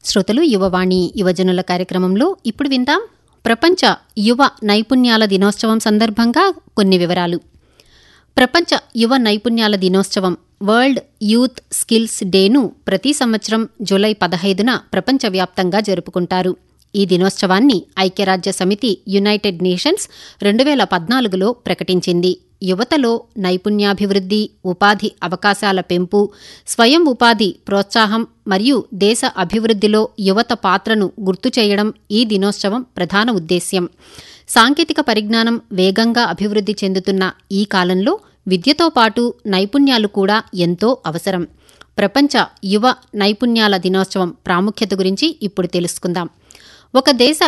శ్రోతలు యువవాణి యువజనుల కార్యక్రమంలో ఇప్పుడు విందాం ప్రపంచ యువ నైపుణ్యాల దినోత్సవం సందర్భంగా కొన్ని వివరాలు ప్రపంచ యువ నైపుణ్యాల దినోత్సవం వరల్డ్ యూత్ స్కిల్స్ డేను ప్రతి సంవత్సరం జూలై పదహైదున ప్రపంచవ్యాప్తంగా జరుపుకుంటారు ఈ దినోత్సవాన్ని ఐక్యరాజ్య సమితి యునైటెడ్ నేషన్స్ రెండు వేల పద్నాలుగులో ప్రకటించింది యువతలో నైపుణ్యాభివృద్ధి ఉపాధి అవకాశాల పెంపు స్వయం ఉపాధి ప్రోత్సాహం మరియు దేశ అభివృద్ధిలో యువత పాత్రను గుర్తు చేయడం ఈ దినోత్సవం ప్రధాన ఉద్దేశ్యం సాంకేతిక పరిజ్ఞానం వేగంగా అభివృద్ధి చెందుతున్న ఈ కాలంలో విద్యతో పాటు నైపుణ్యాలు కూడా ఎంతో అవసరం ప్రపంచ యువ నైపుణ్యాల దినోత్సవం ప్రాముఖ్యత గురించి ఇప్పుడు తెలుసుకుందాం ఒక దేశ